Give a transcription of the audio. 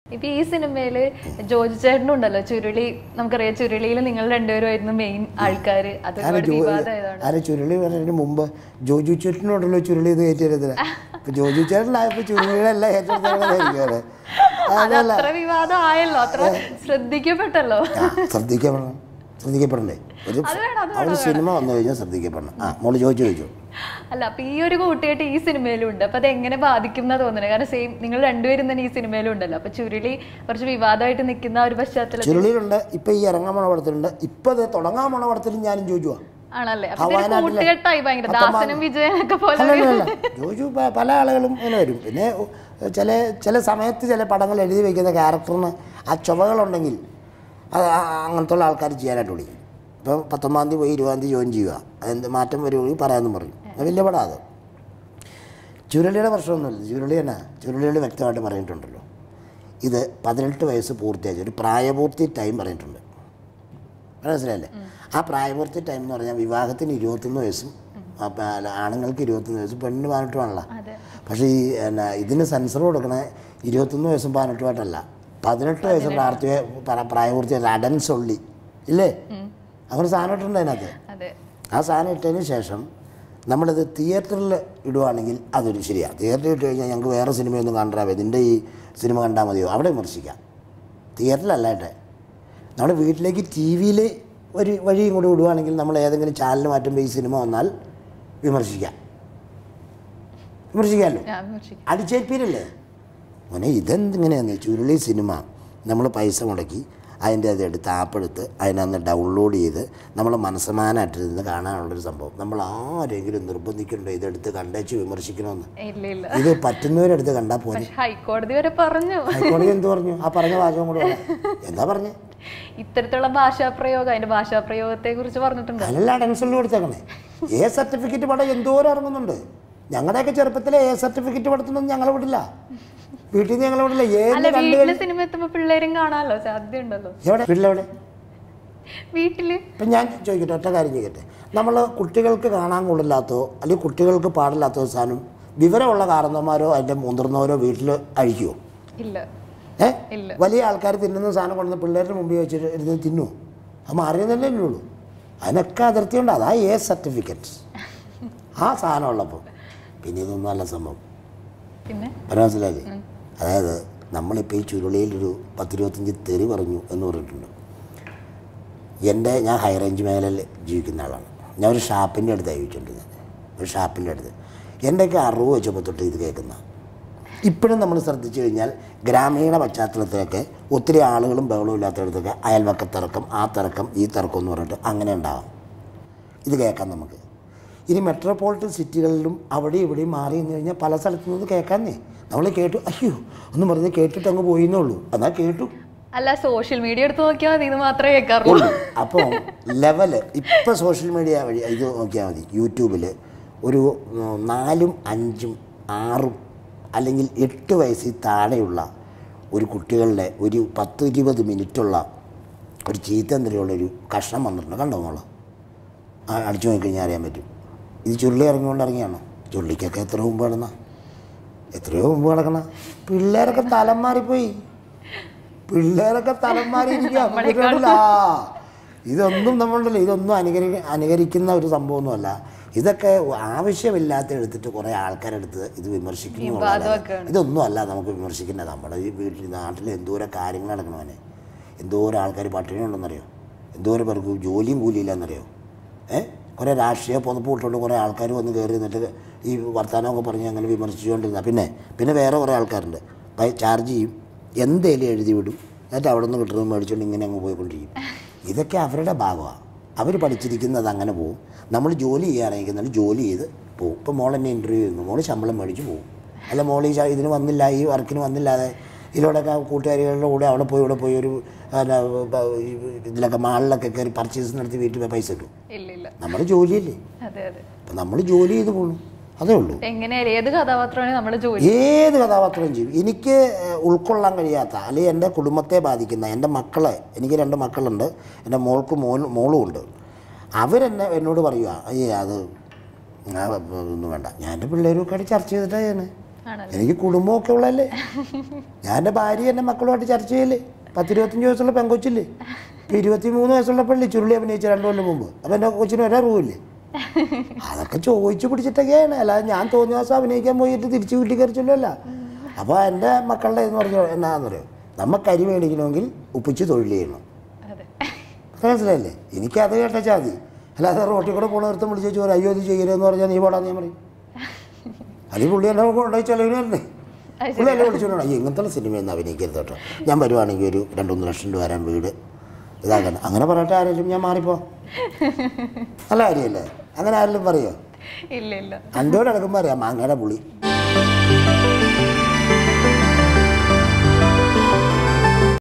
ഇപ്പൊ ഈ സിനിമയില് ജോജി ചേട്ടനും ഉണ്ടല്ലോ ചുരുളി നമുക്കറിയാം ചുരുളിയിൽ നിങ്ങൾ രണ്ടുപേരുമായിരുന്നു മെയിൻ ആൾക്കാര് അത് ആരെ ഒരുപാട് ജോ വിവാദമായതാണ് ആരെ ചുരുളി പറഞ്ഞതിന് മുമ്പ് ജോജു ചേട്ടനോടുള്ള ചുരുളി എന്ന് കയറ്റിയിരുന്നില്ല ഇപ്പൊ ജോജു ചേട്ടനായപ്പോ ചുരുളിയുടെ എല്ലാം ഏറ്റെടുത്തായിരിക്കും അത് അത്ര വിവാദം ആയല്ലോ അത്ര ശ്രദ്ധിക്കപ്പെട്ടല്ലോ ആ ശ്രദ്ധിക്കപ്പെടണം ശ്രദ്ധിക്കപ്പെടണ്ടേ ഒരു അത് വേണം, അത് ആ ഒരു സിനിമ വന്നു കഴിഞ്ഞാൽ ശ്രദ്ധിക്കപ്പെടണം ആ മോള് ചോദിച്ചു ചോദിച്ചു അല്ല അപ്പൊ ഈ ഒരു കൂട്ടുകെട്ട് ഈ സിനിമയിലും ഉണ്ട് അപ്പൊ അത് എങ്ങനെ ബാധിക്കും എന്നാ തോന്നുന്നത് കാരണം സെയിം നിങ്ങൾ രണ്ടുപേരും തന്നെ ഈ സിനിമയിലും ഉണ്ടല്ലോ അപ്പൊ ചുരുളി കുറച്ച് വിവാദമായിട്ട് നിൽക്കുന്ന ആ ഒരു പശ്ചാത്തലത്തിൽ ചുരുളിയിലുണ്ട് ഇപ്പൊ ഈ ഇറങ്ങാൻ പോണ പടത്തിലുണ്ട് ഇപ്പൊ അത് തുടങ്ങാൻ പോണ പടത്തിലും ഞാനും ചോദിച്ചു ആണല്ലേ ആ, അപ്പൊ ഇതൊരു വയനാട്ടിലെ കൂട്ടുകെട്ടായി ഭയങ്കര പത്തൊമ്പതാം- ദാസനും വിജയനൊക്കെ പോലെ അല്ലല്ല ജോജു പ- പല ആളുകളും ഇങ്ങനെ വരും പിന്നെ ഉ- ചില ചില സമയത്ത് ചില പടങ്ങൾ എഴുതി വെക്കുന്ന ക്യാരക്ടറിന് ആ ചുവകളുണ്ടെങ്കിൽ അത് ആ- ആ- അങ്ങനത്തെ ഉള്ള ആൾക്കാർ ചെയ്യാനായിട്ട് വിളിക്കും ഇപ്പോൾ പത്തൊമ്പതാം തീയതി പോയി ഇരുപതാം തീയതി ജോയിൻ ചെയ്യുക അതെന്ത് മാറ്റം വരുമെങ്കിൽ പറയാമെന്നും പറയും അത് വലിയ പടം അത് ചുരുളിയുടെ പ്രശ്നമൊന്നുമില്ല ചുരുളി തന്നെ ചുരുളികൾ വ്യക്തമായിട്ട് പറഞ്ഞിട്ടുണ്ടല്ലോ ഇത് പതിനെട്ട് വയസ്സ് പൂർത്തിയാക്കി ഒരു പ്രായപൂർത്തി ടൈം പറഞ്ഞിട്ടുണ്ട് മനസ്സിലായില്ലേ ആ പ്രായപൂർത്തി ടൈം എന്ന് പറഞ്ഞാൽ വിവാഹത്തിന് ഇരുപത്തൊന്ന് വയസ്സും ആ, പ- അല്ല, ആണുങ്ങൾക്ക് ഇരുപത്തൊന്ന് വയസ്സും പെണ്ണിന് പതിനെട്ടുമാണല്ലോ അതെ പക്ഷേ ഈ എന്നാ ഇതിന് സെൻസർ കൊടുക്കണേ ഇരുപത്തൊന്ന് വയസ്സും പതിനെട്ടുമായിട്ടല്ല പതിനെട്ട് വയസ്സ് പ്രാർത്ഥിയ പ്രായപൂർത്തി അഡൻസ് ഉള്ളി ഇല്ലേ അങ്ങനെ സാധനം ഇട്ടുണ്ട് അതിനകത്ത് അതെ ആ സാധനം ഇട്ടതിന് ശേഷം നമ്മളിത് തിയേറ്ററിൽ ഇടുവാണെങ്കിൽ അതൊരു ശരിയാണ് തിയേറ്ററിൽ ഇട്ട് കഴിഞ്ഞാൽ ഞങ്ങൾക്ക് വേറെ സിനിമയൊന്നും കണ്ടാവേ നിൻ്റെ ഈ സിനിമ കണ്ടാൽ മതിയോ അവിടെ വിമർശിക്കാം തിയേറ്ററിലല്ലാട്ടെ നമ്മുടെ വീട്ടിലേക്ക് ടി വിയിൽ ഒരു വഴിയും കൂടി വിടുവാണെങ്കിൽ നമ്മൾ ഏതെങ്കിലും ചാനൽ മാറ്റുമ്പോൾ ഈ സിനിമ വന്നാൽ വിമർശിക്കാം വിമർശിക്കാമല്ലോ ഞാൻ വിമർശിക്കും അടിച്ചേൽപ്പീരല്ലേ മോനെ ഇതെന്തിങ്ങനെയാണ് ചുരുളി സിനിമ നമ്മൾ പൈസ മുടക്കി അതിൻ്റെ അത് എടുത്ത് ആപ്പെടുത്ത് അതിനകത്ത് ഡൗൺലോഡ് ചെയ്ത് നമ്മൾ മനസ്സമാനായിട്ടിരുന്ന് കാണാനുള്ളൊരു സംഭവം നമ്മൾ ആരെങ്കിലും നിർബന്ധിക്കണ്ടോ ഇതെടുത്ത് കണ്ടേച്ച് വിമർശിക്കണമെന്ന് ഇല്ല ഇല്ല ഇത് പറ്റുന്നവരെടുത്ത് കണ്ടാൽ പോലെ പക്ഷെ ഹൈക്കോടതി വരെ പറഞ്ഞു ഹൈക്കോടതി എന്ത് പറഞ്ഞു ആ പറഞ്ഞ വാചകം കൂടെ പറയാം. എന്താ പറഞ്ഞേ ഇത്തരത്തിലുള്ള ഭാഷാപ്രയോഗം അതിന്റെ ഭാഷാപ്രയോഗത്തെ കുറിച്ച് പറഞ്ഞിട്ടുണ്ട് അതിനെല്ലാം അഡൻസലിൽ കൊടുത്തേക്കണേ എ സർട്ടിഫിക്കറ്റ് പടം എന്തോരം ഇറങ്ങുന്നുണ്ട് ഞങ്ങളുടെയൊക്കെ ചെറുപ്പത്തിലെ എ സർട്ടിഫിക്കറ്റ് പടത്തിനൊന്നും ഞങ്ങളെ വിടില്ല വീട്ടിൽ നിന്ന് ഞങ്ങളെ വിടില്ല ഏത് അല്ല കണ്ടു വീട്ടില് സിനിമ എത്തുമ്പോ പിള്ളേരും കാണാമല്ലോ സാധ്യത ഉണ്ടല്ലോ എവിടെ വീട്ടിലെവിടെ വീട്ടില് ഇപ്പം ഞാൻ ചോദിക്കട്ടെ ഒറ്റ കാര്യം ചോദിക്കട്ടെ നമ്മൾ കുട്ടികൾക്ക് കാണാൻ കൊള്ളില്ലാത്തോ അല്ലെങ്കിൽ കുട്ടികൾക്ക് പാടില്ലാത്തോ സാധനം വിവരമുള്ള കാരണന്മാരോ അതിൻ്റെ മുതിർന്നവരോ വീട്ടിൽ അഴിക്കുമോ ഇല്ല ഏ ഇല്ല. വലിയ ആൾക്കാർ തിന്നുന്ന സാധനം കൊണ്ടുവന്ന് പിള്ളേരുടെ മുമ്പിൽ വെച്ചിട്ട് ഇരുന്ന് തിന്നുമോ അത് മാറിയെന്നല്ലേ ഉള്ളൂ അതിനൊക്കെ അതിർത്തിയുണ്ട് അതാ എ സർട്ടിഫിക്കറ്റ് ആ സാധനം ഉള്ളപ്പോൾ പിന്നെ ഇതൊന്നും അല്ല സംഭവം പിന്നെ മനസ്സിലാക്കി അതായത് നമ്മളിപ്പോൾ ഈ ചുരുളിയിലൊരു പത്തിരുപത്തഞ്ച് തെറി പറഞ്ഞു എന്ന് പറഞ്ഞിട്ടുണ്ട് എൻ്റെ ഞാൻ ഹൈ റേഞ്ച് മേഖലയിൽ ജീവിക്കുന്ന ആളാണ് ഞാൻ ഒരു ഷാപ്പിൻ്റെ അടുത്താണ് ജീവിച്ചുകൊണ്ടിരുന്നത് ഒരു ഷാപ്പിൻ്റെ അടുത്ത് എൻ്റെയൊക്കെ അറിവ് വെച്ചപ്പോൾ തൊട്ട് ഇത് കേൾക്കുന്ന ഇപ്പോഴും നമ്മൾ ശ്രദ്ധിച്ചു കഴിഞ്ഞാൽ ഗ്രാമീണ പശ്ചാത്തലത്തിലൊക്കെ ഒത്തിരി ആളുകളും ബഹളവും ഇല്ലാത്തടത്തൊക്കെ അയൽവക്കത്തിറക്കം ആ തിറക്കം ഈ തിറക്കം എന്ന് പറഞ്ഞിട്ട് അങ്ങനെ ഉണ്ടാവാം ഇത് കേൾക്കാം നമുക്ക് ഇനി മെട്രോപൊളിറ്റൻ സിറ്റികളിലും അവിടെ ഇവിടെയും മാറി എന്ന് കഴിഞ്ഞാൽ പല സ്ഥലത്തു നിന്ന് കേൾക്കാന്നേ നമ്മൾ കേട്ടു അയ്യോ ഒന്നും പറഞ്ഞ് കേട്ടിട്ട് അങ്ങ് പോയിന്നേ ഉള്ളൂ എന്നാൽ കേട്ടു അല്ല സോഷ്യൽ മീഡിയ എടുത്ത് നോക്കിയാൽ മതി ഇത് മാത്രമേ കേൾക്കാറുള്ളൂ ഉള്ളൂ അപ്പോൾ ലെവല് ഇപ്പം സോഷ്യൽ മീഡിയ വഴി ഇത് നോക്കിയാൽ മതി യൂട്യൂബിൽ ഒരു ഉം, നാലും അഞ്ചും ആറും അല്ലെങ്കിൽ എട്ട് വയസ്സിൽ താഴെയുള്ള ഒരു കുട്ടികളുടെ ഒരു പത്ത് ഇരുപത് മിനിറ്റുള്ള ഒരു ചീത്തന്തരമുള്ള ഒരു കഷ്ണം വന്നിട്ടുണ്ട് കണ്ടോ മോള് ആ, അടിച്ചു നോക്കിക്കഴിഞ്ഞാൽ അറിയാൻ പറ്റും ഇത് ചുരുളി ഇറങ്ങിക്കൊണ്ട് ഇറങ്ങിയാണോ ചുള്ളിക്കൊക്കെ എത്ര മുമ്പ് കിടന്ന എത്രയോ മുമ്പ് കിടക്കണ പിള്ളേരൊക്കെ തലം മാറിപ്പോയി പിള്ളേരൊക്കെ തലം മാറിയിരിക്കുക ആ ഇതൊന്നും നമ്മളുണ്ടല്ലോ ഇതൊന്നും അനുകരി അനുകരിക്കുന്ന ഒരു സംഭവമൊന്നുമല്ല ഇതൊക്കെ ആവശ്യമില്ലാത്ത എടുത്തിട്ട് കുറേ ആൾക്കാരെടുത്ത് ഇത് വിമർശിക്കുന്നു എന്നുള്ളതല്ലാതെ വിവാദമൊക്കെയാണ്. ഇതൊന്നും അല്ല നമുക്ക് വിമർശിക്കേണ്ടത് നമ്മുടെ ഈ വീട്ടിൽ നാട്ടിൽ എന്തോരം കാര്യങ്ങൾ നടക്കണവനെ എന്തോരം ആൾക്കാർ പട്ടിണി ഉണ്ടെന്നറിയോ എന്തോരം പേർക്ക് ജോലിയും കൂലിയില്ലെന്നറിയോ ഏ കുറേ രാഷ്ട്രീയ പുതപ്പ് ഇട്ടുകൊണ്ട് കുറേ ആൾക്കാർ വന്ന് കയറി നിന്നിട്ട് ഈ വർത്തമാനമൊക്കെ പറഞ്ഞ് അങ്ങനെ വിമർശിച്ചുകൊണ്ടിരുന്ന പിന്നെ പിന്നെ വേറെ കുറേ ആൾക്കാരുണ്ട് പൈ ചാർജ് ചെയ്യും എന്തേലും എഴുതി വിടും എന്നിട്ട് അവിടെ നിന്ന് കിട്ടുന്നത് മേടിച്ചുകൊണ്ട് ഇങ്ങനെ അങ്ങ് പോയിക്കൊണ്ടിരിക്കും ഇതൊക്കെ അവരുടെ ഭാഗമാണ് അവർ പഠിച്ചിരിക്കുന്നത് അങ്ങനെ പോകും നമ്മൾ ജോലി ചെയ്യാനായിരിക്കുന്നുണ്ട് ജോലി ചെയ്ത് പോകും ഇപ്പോൾ മോൾ എന്നെ ഇൻ്റർവ്യൂ ചെയ്യുന്നു മോൾ ശമ്പളം മേടിച്ച് പോകും അല്ല മോൾ ഈ ശ- ഇതിന് വന്നില്ല ഈ വർക്കിന് വന്നില്ലാതെ ഇതിലൂടെയൊക്കെ കൂട്ടുകാരികളുടെ കൂടെ അവിടെ പോയി ഇവിടെ പോയി ഒരു പിന്നെ, ബ- ഈ ഇതിലൊക്കെ മാളിലൊക്കെ കയറി പർച്ചേസ് നടത്തി വീട്ടിൽ പോയി പൈസ കിട്ടും ഇല്ല ഇല്ല നമ്മുടെ ജോലിയല്ലേ അതെ അതെ അപ്പം നമ്മൾ ജോലി ചെയ്ത് പോകണം അതേ ഉള്ളൂ എങ്ങനെയായാലും ഏത് കഥാപാത്രമാണ് നമ്മുടെ ജോലി ഏത് കഥാപാത്രവും ചെയ്യും എനിക്ക് ഏഹ്, ഉൾക്കൊള്ളാൻ കഴിയാത്ത അല്ലെങ്കിൽ എൻ്റെ കുടുംബത്തെ ബാധിക്കുന്ന എൻ്റെ മക്കളെ എനിക്ക് രണ്ട് മക്കളുണ്ട് എൻ്റെ മോൾക്ക് മോൻ മോളും ഉണ്ട് അവരെന്നെ എന്നോട് പറയുക അയ്യേ അത് ആ, ഒന്നും വേണ്ട ഞാൻ എൻ്റെ പിള്ളേരൊക്കെ ആയിട്ട് ചർച്ച ചെയ്തിട്ടാണ് ഞാൻ ആണല്ലോ എനിക്ക് കുടുംബമൊക്കെ ഉള്ളതല്ലേ ഞാൻ എൻ്റെ ഭാര്യ എൻ്റെ മക്കളുമായിട്ട് ചർച്ച ചെയ്യില്ലേ പത്തിരുപത്തഞ്ച് വയസ്സുള്ള പെങ്കൊച്ചില്ലേ ഇപ്പം ഇരുപത്തി മൂന്ന് വയസ്സുള്ള പെള്ളി ചുരുളി അഭിനയിച്ച രണ്ട് കൊല്ലം മുമ്പ് അപ്പം എൻ്റെ കൊച്ചിന് ഒരേ റൂമില്ലേ അതൊക്കെ ചോദിച്ചു പിടിച്ചിട്ടൊക്കെയാണ് അല്ലാതെ ഞാൻ തോന്നിയ ദിവസം അഭിനയിക്കാൻ പോയിട്ട് തിരിച്ച് വീട്ടിൽ കയറിച്ചല്ലോ അപ്പോൾ എൻ്റെ മക്കളുടെ എന്ന് പറഞ്ഞാൽ എന്നാന്ന് പറയും നമുക്ക് അരി മേടിക്കണമെങ്കിൽ ഉപ്പിച്ച് തൊഴിൽ ചെയ്യണം അതെ മനസ്സിലായില്ലേ എനിക്കത് കേട്ടാൽ മതി അല്ലാതെ റോട്ടിൽ കൂടെ പോണ നിർത്തം വിളിച്ചു ചോദിച്ചു അയ്യോ ഇത് ചെയ്യരുതെന്ന് പറഞ്ഞാൽ നീ പോടാ ഞാൻ പറയും അത് പുള്ളി എന്നെ കൊണ്ടുപോയി ചെലവിന് വരണേ അത് പുള്ളി എന്നെ വിളിച്ചോണ്ടാ ഈ ഇങ്ങനത്തെ സിനിമയൊന്നും അഭിനയിക്കരുത് കേട്ടോ ഞാൻ വരുവാണെങ്കിൽ ഒരു രണ്ട് മൂന്ന് ലക്ഷം രൂപ വരാൻ വീട് ഇതാക്കണം അങ്ങനെ പറയട്ടെ ആരെങ്കിലും ഞാൻ മാറിപ്പോ നല്ല കാര്യമല്ലേ അങ്ങനെ ആരെങ്കിലും പറയോ ഇല്ല ഇല്ല അൻ്റോട് കിടക്കുമ്പോൾ അറിയാം മാങ്ങയുടെ പുളി